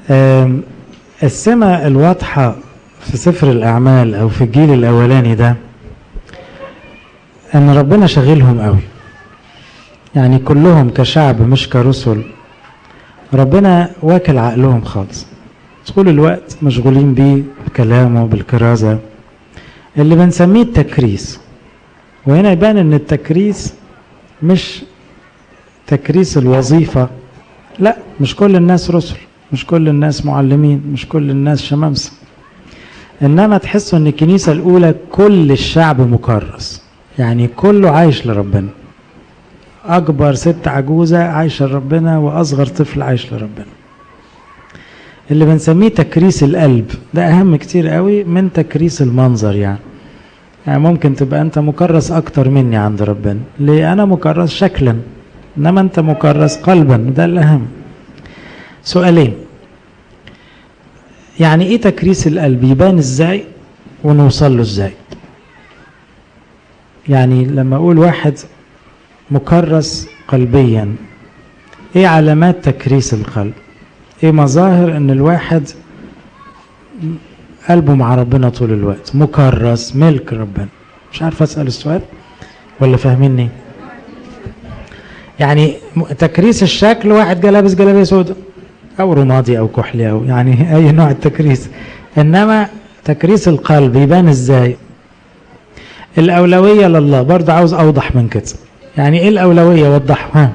آم، السمة الواضحة في سفر الأعمال أو في الجيل الأولاني ده أن ربنا شغلهم قوي يعني كلهم كشعب مش كرسل ربنا واكل عقلهم خالص طول الوقت مشغولين بيه بكلامه بالكرازة اللي بنسميه التكريس وهنا يبان ان التكريس مش تكريس الوظيفة لا مش كل الناس رسل مش كل الناس معلمين مش كل الناس شمامسة انما تحسوا ان الكنيسة الاولى كل الشعب مكرس يعني كله عايش لربنا اكبر ست عجوزة عايشة لربنا واصغر طفل عايش لربنا اللي بنسميه تكريس القلب ده اهم كتير قوي من تكريس المنظر يعني يعني ممكن تبقى انت مكرس اكتر مني عند ربنا ليه انا مكرس شكلا انما انت مكرس قلبا ده الاهم سؤالين يعني ايه تكريس القلب يبان ازاي ونوصل له ازاي يعني لما اقول واحد مكرس قلبيا ايه علامات تكريس القلب ايه مظاهر ان الواحد قلبه مع ربنا طول الوقت مكرس ملك ربنا مش عارف اسال السؤال ولا فاهميني يعني م- تكريس الشكل واحد جه لابس جلابيه سوداء او رمادي او كحلي او يعني اي نوع التكريس انما تكريس القلب يبان ازاي الاولويه لله برضه عاوز اوضح من كده يعني ايه الاولويه وضحها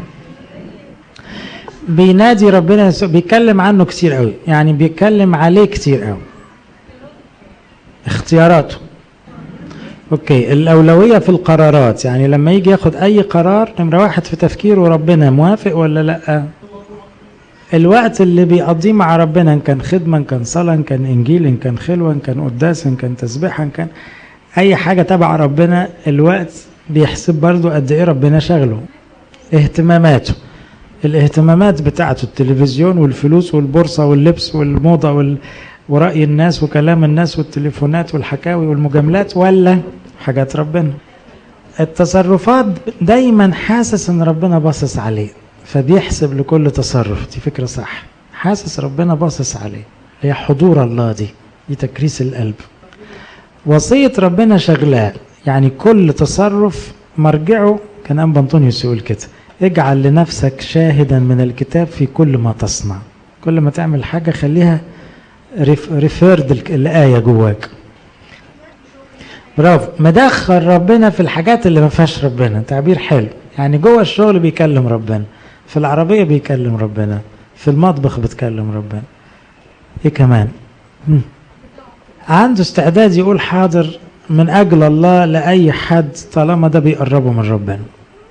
بينادي ربنا يسوع بيتكلم عنه كتير قوي يعني بيتكلم عليه كتير قوي اختياراته اوكي الاولويه في القرارات يعني لما يجي ياخد اي قرار نمره واحد في تفكيره ربنا موافق ولا لا الوقت اللي بيقضيه مع ربنا ان كان خدمه ان كان صلاه ان كان انجيل ان كان خلوه ان كان قداس ان كان تسبيحه ان كان اي حاجه تبع ربنا الوقت بيحسب برضو قد ايه ربنا شغله اهتماماته الاهتمامات بتاعته التلفزيون والفلوس والبورصه واللبس والموضه وال... ورأي الناس وكلام الناس والتليفونات والحكاوي والمجاملات ولا حاجات ربنا التصرفات دايما حاسس ان ربنا باصص عليه فبيحسب لكل تصرف دي فكرة صح حاسس ربنا باصص عليه هي حضور الله دي دي تكريس القلب وصية ربنا شغلاه يعني كل تصرف مرجعه كان أنبا أنطونيوس يقول كده اجعل لنفسك شاهدا من الكتاب في كل ما تصنع كل ما تعمل حاجة خليها ريفيرد الآية جواك برافو مدخل ربنا في الحاجات اللي ما فيهاش ربنا تعبير حلو يعني جوه الشغل بيكلم ربنا في العربية بيكلم ربنا في المطبخ بتكلم ربنا ايه كمان مم. عنده استعداد يقول حاضر من اجل الله لاي حد طالما ده بيقربه من ربنا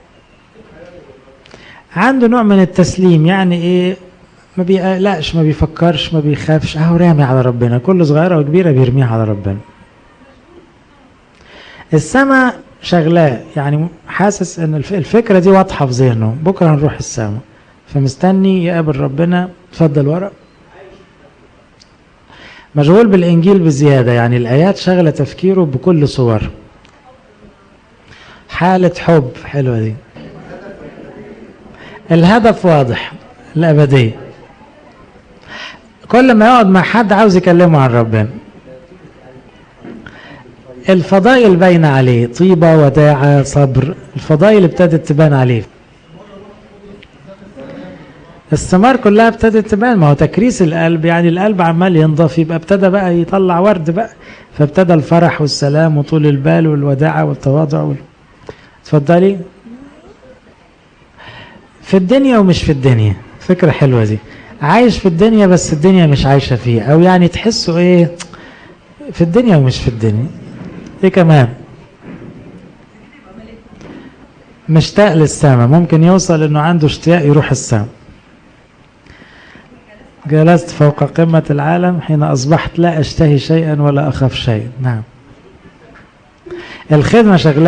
عنده نوع من التسليم يعني ايه ما بيقلقش ما بيفكرش ما بيخافش اهو رامي على ربنا كل صغيره وكبيره بيرميها على ربنا السماء شغلاه يعني حاسس ان الفكره دي واضحه في ذهنه بكره هنروح السماء فمستني يقابل ربنا اتفضل ورق مشغول بالانجيل بزياده يعني الايات شغله تفكيره بكل صور حاله حب حلوه دي الهدف واضح الابديه كل ما يقعد مع حد عاوز يكلمه عن ربنا الفضائل باينة عليه طيبة وداعة صبر الفضائل ابتدت تبان عليه الثمار كلها ابتدت تبان ما هو تكريس القلب يعني القلب عمال ينضف يبقى ابتدى بقى يطلع ورد بقى فابتدى الفرح والسلام وطول البال والوداعة والتواضع وال... اتفضلي في الدنيا ومش في الدنيا فكرة حلوة دي عايش في الدنيا بس الدنيا مش عايشة فيه او يعني تحسوا ايه في الدنيا ومش في الدنيا ايه كمان مشتاق للسماء ممكن يوصل انه عنده اشتياق يروح السماء جلست فوق قمة العالم حين أصبحت لا أشتهي شيئا ولا أخاف شيئا نعم الخدمة شغلة